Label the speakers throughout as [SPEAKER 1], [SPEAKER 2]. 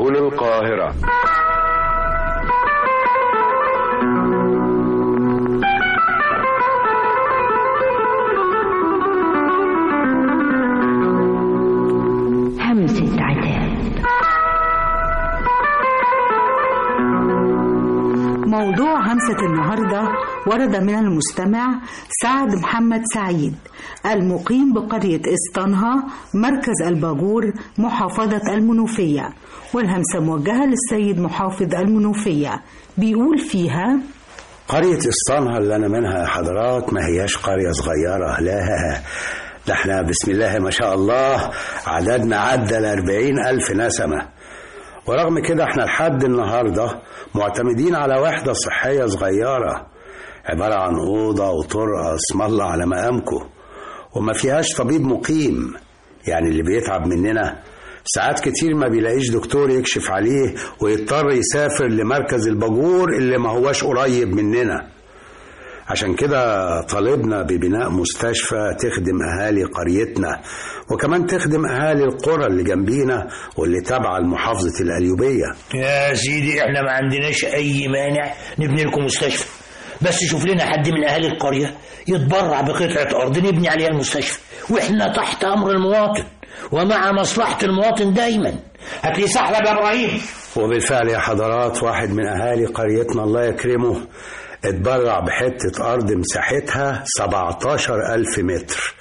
[SPEAKER 1] سهول القاهرة
[SPEAKER 2] همسة عتاب
[SPEAKER 3] موضوع همسة النهاردة ورد من المستمع سعد محمد سعيد المقيم بقرية اسطنها مركز الباجور محافظة المنوفية والهمسة موجهة للسيد محافظ المنوفية بيقول فيها
[SPEAKER 4] قرية اسطنها اللي أنا منها يا حضرات ما هياش قرية صغيرة لا ده احنا بسم الله ما شاء الله عددنا عدى الأربعين ألف نسمة ورغم كده احنا لحد النهاردة معتمدين على وحدة صحية صغيرة عبارة عن أوضة وطرقة اسم الله على مقامكم وما فيهاش طبيب مقيم يعني اللي بيتعب مننا ساعات كتير ما بيلاقيش دكتور يكشف عليه ويضطر يسافر لمركز الباجور اللي ما هواش قريب مننا عشان كده طالبنا ببناء مستشفى تخدم أهالي قريتنا وكمان تخدم أهالي القرى اللي جنبينا واللي تابعة لمحافظة القليوبية
[SPEAKER 5] يا سيدي احنا ما عندناش اي مانع نبني لكم مستشفى بس شوف لنا حد من اهالي القريه يتبرع بقطعه ارض نبني عليها المستشفى واحنا تحت امر المواطن ومع مصلحه المواطن دايما هات لي سحلب يا ابراهيم
[SPEAKER 4] وبالفعل يا حضرات واحد من أهالي قريتنا الله يكرمه اتبرع بحتة أرض مساحتها 17 ألف متر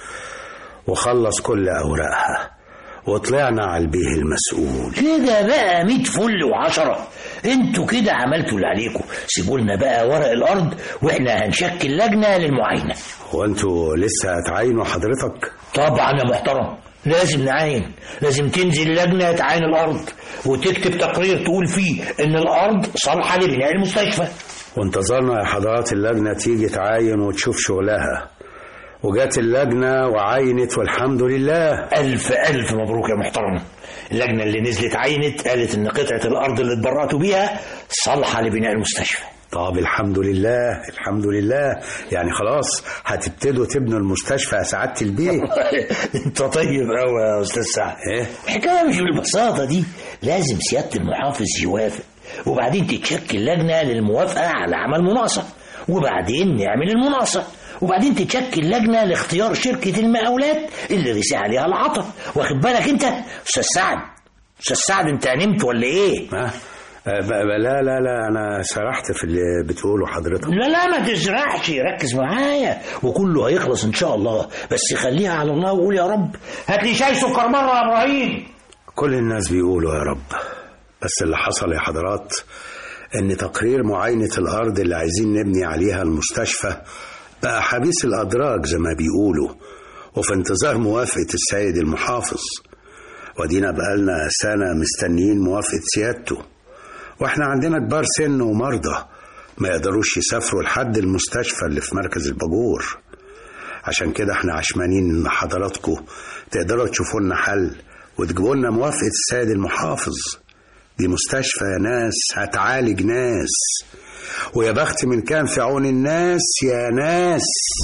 [SPEAKER 4] وخلص كل أوراقها وطلعنا على البيه المسؤول
[SPEAKER 5] كده بقى 100 فل وعشرة انتوا كده عملتوا اللي عليكم سيبوا لنا بقى ورق الارض واحنا هنشكل لجنه للمعاينه
[SPEAKER 4] هو انتوا لسه هتعينوا حضرتك
[SPEAKER 5] طبعا يا محترم لازم نعاين لازم تنزل لجنه تعاين الارض وتكتب تقرير تقول فيه ان الارض صالحه لبناء المستشفى
[SPEAKER 4] وانتظرنا يا حضرات اللجنة تيجي تعاين وتشوف شغلها وجات اللجنة وعاينت والحمد لله
[SPEAKER 5] ألف ألف مبروك يا محترم اللجنة اللي نزلت عينت قالت إن قطعة الأرض اللي اتبرعتوا بيها صالحة لبناء المستشفى
[SPEAKER 4] طب الحمد لله الحمد لله يعني خلاص هتبتدوا تبنوا المستشفى يا سعادة البيه
[SPEAKER 5] أنت طيب أوي يا أستاذ سعد
[SPEAKER 4] ايه
[SPEAKER 5] الحكاية مش بالبساطة دي لازم سيادة المحافظ يوافق وبعدين تتشكل لجنة للموافقة على عمل مناقصة وبعدين نعمل المناقصة وبعدين تتشكل لجنة لاختيار شركة المقاولات اللي رسي عليها العطر واخد بالك انت أستاذ سعد أستاذ سعد انت نمت ولا ايه؟
[SPEAKER 4] ها أه، ب- ب- لا لا لا انا سرحت في اللي بتقوله حضرتك
[SPEAKER 5] لا لا ما تزرعش ركز معايا وكله هيخلص ان شاء الله بس خليها على الله وقول يا رب هات لي شاي سكر مره يا ابراهيم
[SPEAKER 4] كل الناس بيقولوا يا رب بس اللي حصل يا حضرات ان تقرير معاينة الارض اللي عايزين نبني عليها المستشفى بقى حبيس الادراج زي ما بيقولوا وفي انتظار موافقة السيد المحافظ ودينا بقالنا سنة مستنيين موافقة سيادته واحنا عندنا كبار سن ومرضى ما يقدروش يسافروا لحد المستشفى اللي في مركز الباجور عشان كده احنا عشمانين ان حضراتكم تقدروا تشوفوا لنا حل وتجيبوا لنا موافقة السيد المحافظ دي مستشفى يا ناس هتعالج ناس ويا بخت من كان في عون الناس يا ناس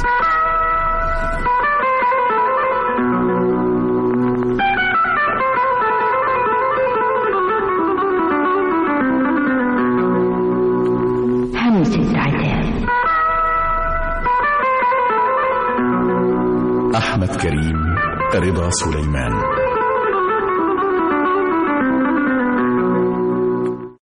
[SPEAKER 2] همسة عتاب
[SPEAKER 6] أحمد كريم رضا سليمان